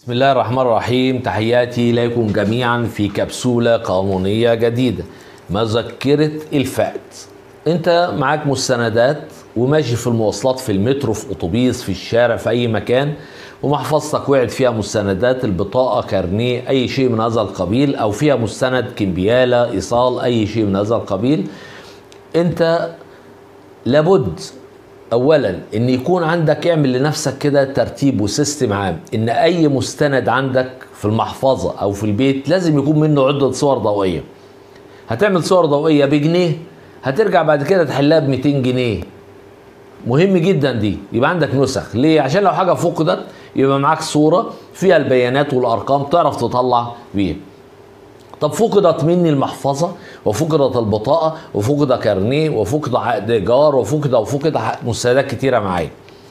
بسم الله الرحمن الرحيم تحياتي لكم جميعا في كبسولة قانونية جديدة مذكرة الفقد انت معاك مستندات وماشي في المواصلات في المترو في اتوبيس في الشارع في اي مكان ومحفظتك وقعت فيها مستندات البطاقة كارنيه اي شيء من هذا القبيل او فيها مستند كمبيالة ايصال اي شيء من هذا القبيل انت لابد اولا ان يكون عندك اعمل لنفسك كده ترتيب وسيستم عام ان اي مستند عندك في المحفظه او في البيت لازم يكون منه عده صور ضوئيه هتعمل صور ضوئيه بجنيه هترجع بعد كده تحلها ب 200 جنيه مهم جدا دي يبقى عندك نسخ ليه عشان لو حاجه فقدت يبقى معاك صوره فيها البيانات والارقام تعرف تطلع بيها طب فقدت مني المحفظة وفقدت البطاقة وفقد كارنيه وفقد عقد إيجار وفقد وفقد مستندات كتيرة معايا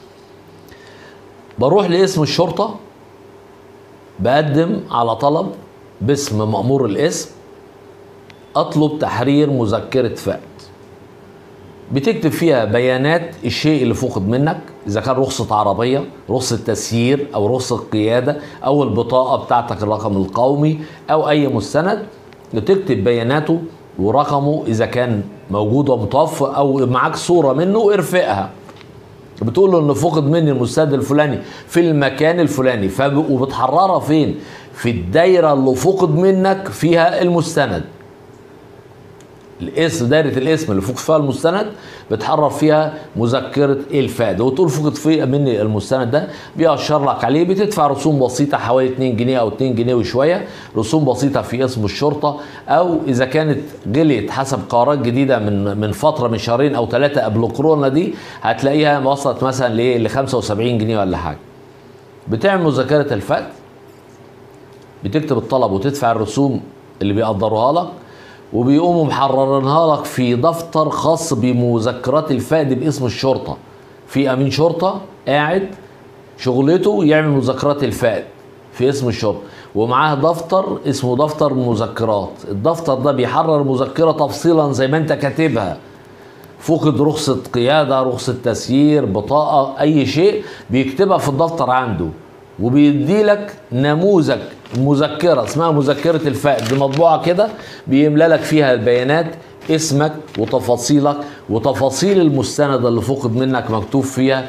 بروح لاسم الشرطة بقدم على طلب باسم مأمور الاسم أطلب تحرير مذكرة فقد بتكتب فيها بيانات الشيء اللي فقد منك اذا كان رخصه عربيه رخصه تسيير او رخصه قياده او البطاقه بتاعتك الرقم القومي او اي مستند بتكتب بياناته ورقمه اذا كان موجود ومتوفى او معاك صوره منه ارفقها بتقول له ان فقد مني المستند الفلاني في المكان الفلاني فب... وبتحررها فين في الدايره اللي فقد منك فيها المستند الاسم دايره الاسم اللي فوق فيها المستند بتحرر فيها مذكره الفاد وتقول فقد في مني المستند ده بيأشر لك عليه بتدفع رسوم بسيطه حوالي 2 جنيه او 2 جنيه وشويه رسوم بسيطه في اسم الشرطه او اذا كانت غليت حسب قرارات جديده من من فتره من شهرين او ثلاثه قبل كورونا دي هتلاقيها وصلت مثلا ل 75 جنيه ولا حاجه بتعمل مذكره الفقد بتكتب الطلب وتدفع الرسوم اللي بيقدروها لك وبيقوموا محررينها لك في دفتر خاص بمذكرات الفقد باسم الشرطه في امين شرطه قاعد شغلته يعمل مذكرات الفقد في اسم الشرطه ومعاه دفتر اسمه دفتر مذكرات الدفتر ده بيحرر مذكره تفصيلا زي ما انت كاتبها فقد رخصة قيادة رخصة تسيير بطاقة أي شيء بيكتبها في الدفتر عنده وبيدي لك نموذج مذكره اسمها مذكره الفقد دي مطبوعه كده بيملى لك فيها البيانات اسمك وتفاصيلك وتفاصيل المستند اللي فقد منك مكتوب فيها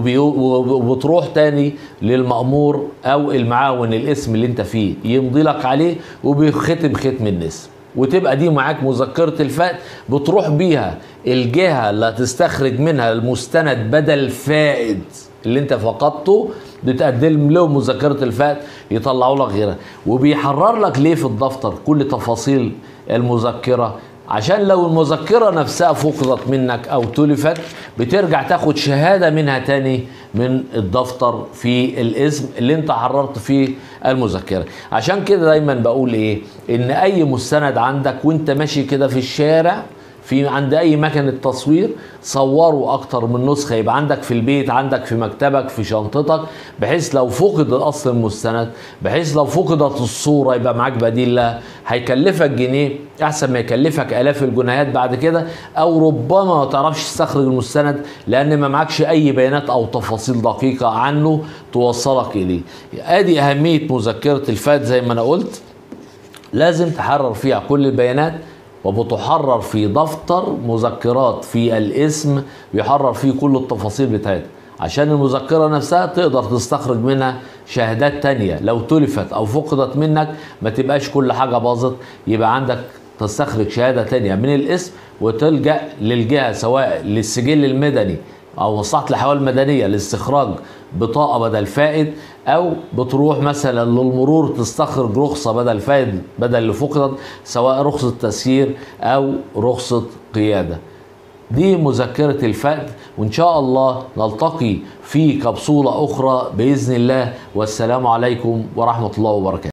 وبتروح تاني للمأمور او المعاون الاسم اللي انت فيه يمضي لك عليه وبيختم ختم النسب وتبقى دي معاك مذكرة الفقد بتروح بيها الجهة اللي هتستخرج منها المستند بدل فائد اللي انت فقدته بتقدم له مذكره الفقد يطلعوا لك غيرها وبيحرر لك ليه في الدفتر كل تفاصيل المذكره عشان لو المذكرة نفسها فقدت منك أو تلفت بترجع تاخد شهادة منها تاني من الدفتر في الاسم اللي انت حررت فيه المذكرة عشان كده دايما بقول ايه ان اي مستند عندك وانت ماشي كده في الشارع في عند اي مكنه تصوير صوروا اكتر من نسخه يبقى عندك في البيت عندك في مكتبك في شنطتك بحيث لو فقد الاصل المستند بحيث لو فقدت الصوره يبقى معاك بديل لها هيكلفك جنيه احسن ما يكلفك الاف الجنيهات بعد كده او ربما ما تعرفش تستخرج المستند لان ما معكش اي بيانات او تفاصيل دقيقه عنه توصلك اليه ادي اهميه مذكره الفات زي ما انا قلت لازم تحرر فيها كل البيانات وبتحرر في دفتر مذكرات في الاسم بيحرر فيه كل التفاصيل بتاعتها عشان المذكرة نفسها تقدر تستخرج منها شهادات تانية لو تلفت أو فقدت منك ما تبقاش كل حاجة باظت يبقى عندك تستخرج شهادة تانية من الاسم وتلجأ للجهة سواء للسجل المدني او مصلحه الاحوال المدنيه لاستخراج بطاقه بدل فائد او بتروح مثلا للمرور تستخرج رخصه بدل فائد بدل اللي فقدت سواء رخصه تسيير او رخصه قياده دي مذكرة الفقد وإن شاء الله نلتقي في كبسولة أخرى بإذن الله والسلام عليكم ورحمة الله وبركاته